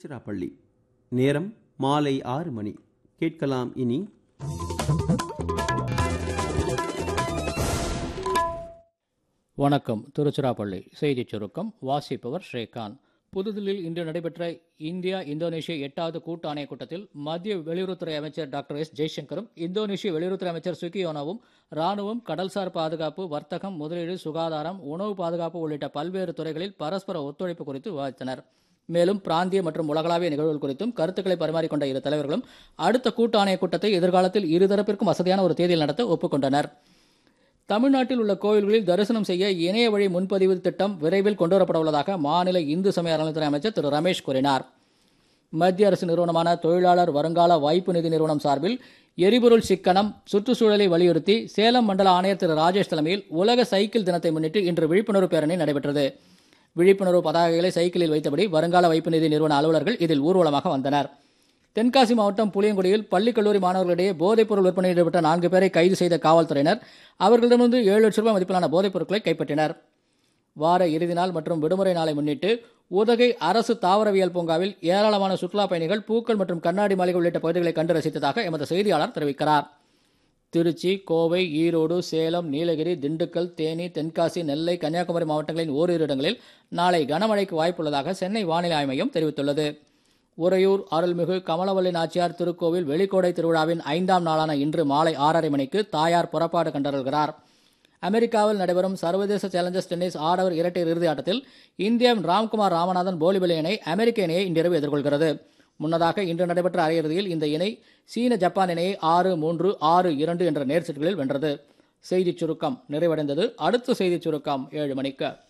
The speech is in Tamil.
திருச்சிராப்பள்ளி நேரம் மாலை ஆறு மணி கேட்கலாம் இனி வணக்கம் திருச்சிராப்பள்ளி செய்திச் சுருக்கம் வாசிப்பவர் ஸ்ரீகாந்த் புதுதில்லியில் இன்று நடைபெற்ற இந்தியா இந்தோனேஷியா எட்டாவது கூட்டு ஆணையக் கூட்டத்தில் மத்திய வெளியுறவுத்துறை அமைச்சர் டாக்டர் எஸ் ஜெய்சங்கரும் இந்தோனேஷிய வெளியுறவுத்துறை அமைச்சர் சுகியோனோவும் ராணுவம் கடல்சார் பாதுகாப்பு வர்த்தகம் முதலீடு சுகாதாரம் உணவு பாதுகாப்பு உள்ளிட்ட பல்வேறு துறைகளில் பரஸ்பர ஒத்துழைப்பு குறித்து விவாதித்தனர் மேலும் பிராந்திய மற்றும் உலகளாவிய நிகழ்வுகள் குறித்தும் கருத்துக்களை பரிமாறிக்கொண்ட இரு தலைவர்களும் அடுத்த கூட்டு ஆணையக் கூட்டத்தை எதிர்காலத்தில் இருதரப்பிற்கும் வசதியான ஒரு தேதியில் நடத்த ஒப்புக்கொண்டனர் தமிழ்நாட்டில் உள்ள கோயில்களில் தரிசனம் செய்ய இணைய வழி முன்பதிவு திட்டம் விரைவில் கொண்டுவரப்பட உள்ளதாக மாநில இந்து சமய அறநிலைத்துறை அமைச்சர் திரு ரமேஷ் கூறினார் மத்திய அரசு நிறுவனமான தொழிலாளர் வருங்கால வாய்ப்பு நிதி நிறுவனம் சார்பில் எரிபொருள் சிக்கனம் சுற்றுச்சூழலை வலியுறுத்தி சேலம் மண்டல ஆணையர் திரு ராஜேஷ் தலைமையில் உலக சைக்கிள் தினத்தை முன்னிட்டு இன்று விழிப்புணர்வு பேரணி நடைபெற்றது விழிப்புணர்வு பதாகைகளை சைக்கிளில் வைத்தபடி வருங்கால வைப்பு நிதி நிறுவன அலுவலர்கள் இதில் ஊர்வலமாக வந்தனர் தென்காசி மாவட்டம் புளியங்குடியில் பள்ளி கல்லூரி மாணவர்களிடையே போதைப்பொருள் விற்பனையில் ஈடுபட்ட நான்கு பேரை கைது செய்த காவல்துறையினர் அவர்களிடமிருந்து ஏழு லட்சம் ரூபாய் மதிப்பிலான போதைப் பொருட்களை கைப்பற்றினர் வார இறுதி நாள் மற்றும் விடுமுறை நாளை முன்னிட்டு உதகை அரசு தாவரவியல் பூங்காவில் ஏராளமான சுற்றுலாப் பயணிகள் பூக்கள் மற்றும் கண்ணாடி மாளிகை உள்ளிட்ட பகுதிகளை கண்டு ரசித்ததாக எமது செய்தியாளர் தெரிவிக்கிறார் திருச்சி கோவை ஈரோடு சேலம் நீலகிரி திண்டுக்கல் தேனி தென்காசி நெல்லை கன்னியாகுமரி மாவட்டங்களின் ஓரிரு இடங்களில் நாளை கனமழைக்கு வாய்ப்புள்ளதாக சென்னை வானிலை ஆய்வு மையம் தெரிவித்துள்ளது உறையூர் அருள்மிகு கமலவல்லி நாச்சியார் திருக்கோவில் வெளிக்கோடை திருவிழாவின் ஐந்தாம் நாளான இன்று மாலை ஆறரை மணிக்கு தாயார் புறப்பாடு கண்டருள்கிறார் அமெரிக்காவில் நடைபெறும் சர்வதேச சேலஞ்சர்ஸ் டென்னிஸ் ஆடவர் இரட்டையர் இறுதி ஆட்டத்தில் இந்தியாவின் ராம்குமார் ராமநாதன் போலிபலி இணை அமெரிக்க இணையை இன்றிரவு எதிர்கொள்கிறது முன்னதாக இன்று நடைபெற்ற அரையிறுதியில் இந்த இணை சீன ஜப்பான் இணையை ஆறு மூன்று ஆறு இரண்டு என்ற நேர் செட்களில் வென்றது செய்திச் சுருக்கம் நிறைவடைந்தது அடுத்த செய்திச் சுருக்கம் ஏழு மணிக்கு